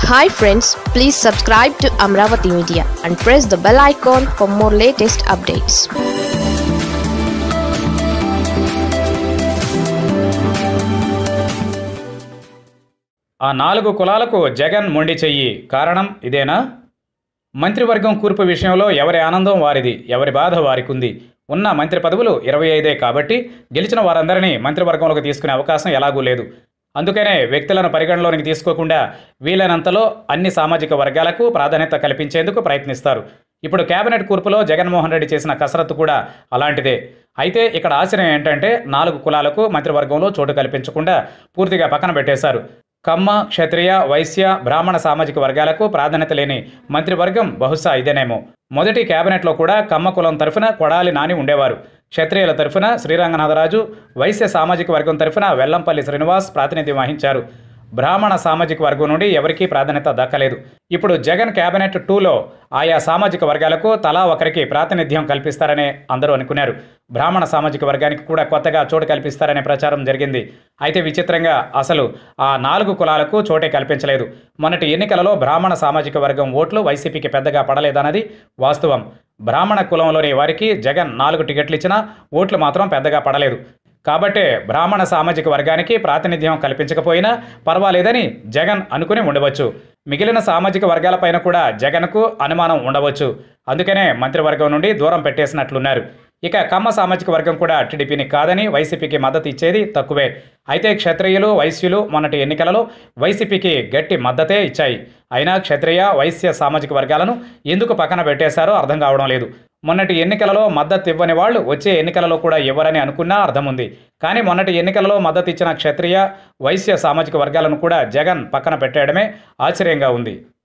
hi friends please subscribe to Amaravati media and press the bell icon for more latest updates ఆ నాలుగు కులాలకు జగన్ మొండి చెయ్యి కారణం ఇదేనా మంత్రివర్గం కూర్పు విషయంలో ఎవరి ఆనందం వారిది ఎవరి బాధ వారికి ఉంది ఉన్న మంత్రి పదవులు ఇరవై ఐదే కాబట్టి గెలిచిన వారందరినీ మంత్రివర్గంలోకి తీసుకునే అవకాశం ఎలాగూ లేదు అందుకనే వ్యక్తులను పరిగణలోనికి తీసుకోకుండా వీలైనంతలో అన్ని సామాజిక వర్గాలకు ప్రాధాన్యత కల్పించేందుకు ప్రయత్నిస్తారు ఇప్పుడు కేబినెట్ కూర్పులో జగన్మోహన్ రెడ్డి చేసిన కసరత్తు కూడా అలాంటిదే అయితే ఇక్కడ ఆశ్చర్యం ఏంటంటే నాలుగు కులాలకు మంత్రివర్గంలో చోటు కల్పించకుండా పూర్తిగా పక్కన పెట్టేశారు కమ్మ క్షత్రియ వైశ్య బ్రాహ్మణ సామాజిక వర్గాలకు ప్రాధాన్యత లేని మంత్రివర్గం బహుశా ఇదేనేమో మొదటి కేబినెట్లో కూడా కమ్మ కులం తరఫున కొడాలి నాని ఉండేవారు క్షత్రియుల తరఫున శ్రీరంగనాథరాజు వైశ్య సామాజిక వర్గం తరఫున వెల్లంపల్లి శ్రీనివాస్ ప్రాతినిధ్యం వహించారు బ్రాహ్మణ సామాజిక వర్గం నుండి ఎవరికీ ప్రాధాన్యత దక్కలేదు ఇప్పుడు జగన్ కేబినెట్ టూలో ఆయా సామాజిక వర్గాలకు తలా ఒకరికి ప్రాతినిధ్యం కల్పిస్తారనే అందరూ అనుకున్నారు బ్రాహ్మణ సామాజిక వర్గానికి కూడా కొత్తగా చోటు కల్పిస్తారనే ప్రచారం జరిగింది అయితే విచిత్రంగా అసలు ఆ నాలుగు కులాలకు చోటే కల్పించలేదు మొన్నటి ఎన్నికలలో బ్రాహ్మణ సామాజిక వర్గం ఓట్లు వైసీపీకి పెద్దగా పడలేదన్నది వాస్తవం బ్రాహ్మణ కులంలోని వారికి జగన్ నాలుగు టికెట్లు ఇచ్చినా ఓట్లు మాత్రం పెద్దగా పడలేదు కాబట్టే బ్రాహ్మణ సామాజిక వర్గానికి ప్రాతినిధ్యం కల్పించకపోయినా పర్వాలేదని జగన్ అనుకుని ఉండవచ్చు మిగిలిన సామాజిక వర్గాలపైన కూడా జగన్కు అనుమానం ఉండవచ్చు అందుకనే మంత్రివర్గం నుండి దూరం పెట్టేసినట్లున్నారు ఇక కమ్మ సామాజిక వర్గం కూడా టీడీపీని కాదని వైసీపీకి మద్దతు ఇచ్చేది తక్కువే అయితే క్షత్రియులు వైశ్యులు మొన్నటి ఎన్నికలలో వైసీపీకి గట్టి మద్దతే ఇచ్చాయి అయినా క్షత్రియ వైశ్య సామాజిక వర్గాలను ఎందుకు పక్కన పెట్టేశారో అర్థం కావడం లేదు మొన్నటి ఎన్నికలలో మద్దతు ఇవ్వని వాళ్ళు వచ్చే ఎన్నికలలో కూడా ఇవ్వరని అనుకున్నా అర్థం ఉంది కానీ మొన్నటి ఎన్నికలలో మద్దతు ఇచ్చిన క్షత్రియ వైశ్య సామాజిక వర్గాలను కూడా జగన్ పక్కన పెట్టేయడమే ఆశ్చర్యంగా ఉంది